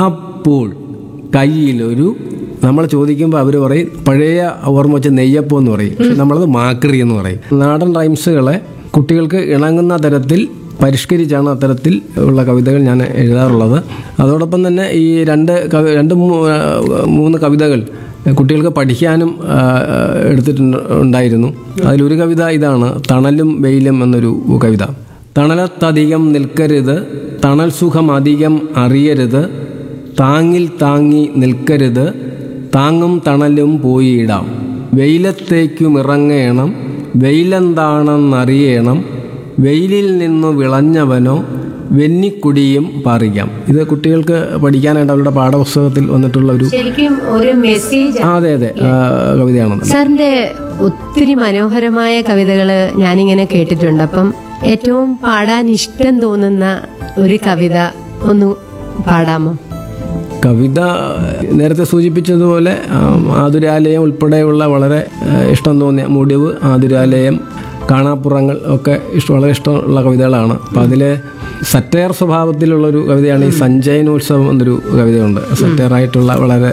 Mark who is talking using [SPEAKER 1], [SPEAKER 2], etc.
[SPEAKER 1] അപ്പോൾ കയ്യിലൊരു നമ്മൾ ചോദിക്കുമ്പോൾ അവർ പറയും പഴയ ഓർമ്മ വെച്ച് നെയ്യപ്പം എന്ന് പറയും പക്ഷെ നമ്മളത് മാക്രി എന്ന് പറയും നാടൻ റൈംസുകളെ കുട്ടികൾക്ക് ഇണങ്ങുന്ന തരത്തിൽ പരിഷ്കരിച്ചാണ് അത്തരത്തിൽ ഉള്ള കവിതകൾ ഞാൻ എഴുതാറുള്ളത് അതോടൊപ്പം തന്നെ ഈ രണ്ട് കവി രണ്ട് മൂ- ആ, മൂന്ന് കവിതകൾ കുട്ടികൾക്ക് പഠിക്കാനും ആ, എടുത്തിട്ടുണ്ട് ഉണ്ടായിരുന്നു അതിലൊരു കവിത ഇതാണ് തണലും വെയിലും എന്നൊരു കവിത തണലത്തധികം നിൽക്കരുത് തണൽ സുഖം അധികം അറിയരുത് താങ്ങിൽ താങ്ങി നിൽക്കരുത് താങ്ങും തണലും പോയിടാം വെയിലത്തേക്കും ഇറങ്ങണം വെയിലെന്താണെന്നറിയണം വെയിലിൽ നിന്നു വിളഞ്ഞവനോ വെന്നിക്കുടിയും പറിയാം ഇത് കുട്ടികൾക്ക് പഠിക്കാനായിട്ട് അവരുടെ പാഠപുസ്തകത്തിൽ വന്നിട്ടുള്ള ഒരു
[SPEAKER 2] ശരിക്കും ഒരു മെസ്സേജ്
[SPEAKER 1] ആ, അതെ അതെ ആ, കവിതയാണത്
[SPEAKER 2] സാറിന്റെ ഒത്തിരി മനോഹരമായ കവിതകള് ഞാനിങ്ങനെ കേട്ടിട്ടുണ്ട് അപ്പം ഏറ്റവും പാടാൻ ഇഷ്ടം തോന്നുന്ന ഒരു കവിത ഒന്ന് പാടാമോ
[SPEAKER 1] കവിത നേരത്തെ സൂചിപ്പിച്ചതുപോലെ ആം, ആതുരാലയം ഉൾപ്പെടെയുള്ള വളരെ ആ, ഇഷ്ടം തോന്നിയ മുടിവ് ആതുരാലയം കാണാപ്പുറങ്ങൾ ഒക്കെ ഇഷ്ടം വളരെ ഇഷ്ടമുള്ള കവിതകളാണ് അപ്പം അതിൽ സറ്റയർ സ്വഭാവത്തിലുള്ളൊരു കവിതയാണ് ഈ സഞ്ചയനോത്സവം എന്നൊരു കവിതയുണ്ട് സറ്റയറായിട്ടുള്ള വളരെ